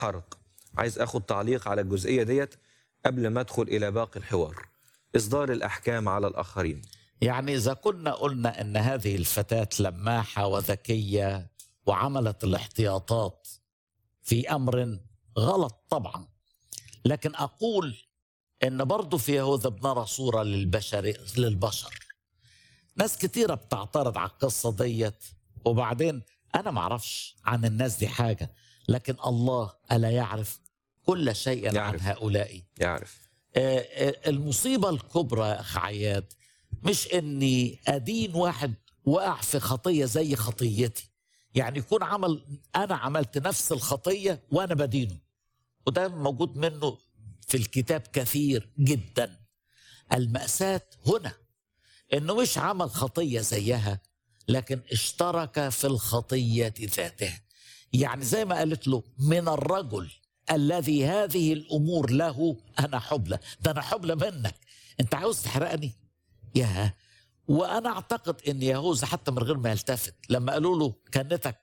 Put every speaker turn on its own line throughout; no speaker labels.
حرق عايز اخد تعليق على الجزئيه ديت قبل ما ادخل الى باقي الحوار اصدار الاحكام على الاخرين
يعني إذا كنا قلنا أن هذه الفتاة لماحة وذكية وعملت الاحتياطات في أمر غلط طبعا لكن أقول أن برضو في يهوذا بنرى صورة للبشر للبشر ناس كتيرة بتعترض على القصة ديت وبعدين أنا معرفش عن الناس دي حاجة لكن الله ألا يعرف كل شيء عن
يعرف.
هؤلاء
يعرف
آه، آه، المصيبة الكبرى يا أخ عياد مش إني أدين واحد وقع في خطية زي خطيتي يعني يكون عمل أنا عملت نفس الخطية وأنا بدينه وده موجود منه في الكتاب كثير جدا المأساة هنا إنه مش عمل خطية زيها لكن اشترك في الخطية ذاتها يعني زي ما قالت له من الرجل الذي هذه الامور له انا حبلى ده انا حبلى منك انت عاوز تحرقني يا وانا اعتقد ان يهوذا حتى من غير ما يلتفت لما قالوا له كنتك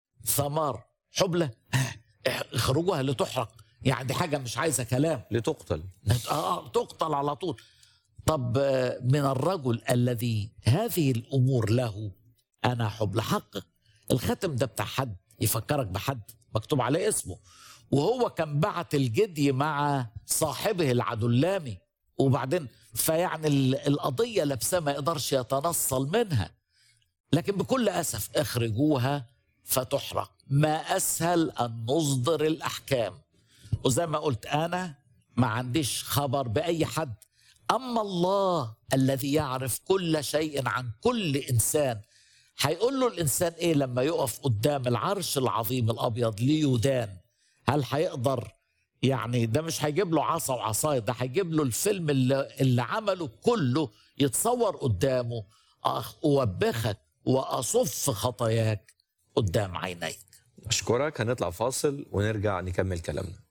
ثمار حبلى اخرجوها لتحرق يعني دي حاجه مش عايزه كلام
لتقتل
آه تقتل على طول طب آه، من الرجل الذي هذه الامور له انا حبل حقق الختم ده بتاع حد يفكرك بحد مكتوب عليه اسمه وهو كان بعت الجدي مع صاحبه العدلامي وبعدين فيعني ال- القضيه لابسه ما يقدرش يتنصل منها لكن بكل اسف اخرجوها فتحرق ما اسهل ان نصدر الاحكام وزي ما قلت انا ما عنديش خبر باي حد اما الله الذي يعرف كل شيء عن كل انسان هيقول له الانسان ايه لما يقف قدام العرش العظيم الابيض ليدان هل هيقدر يعني ده مش هيجيب له عصا وعصايه ده هيجيب له الفيلم اللي, اللي عمله كله يتصور قدامه أخ- اوبخك واصف خطاياك قدام عينيك
اشكرك هنطلع فاصل ونرجع نكمل كلامنا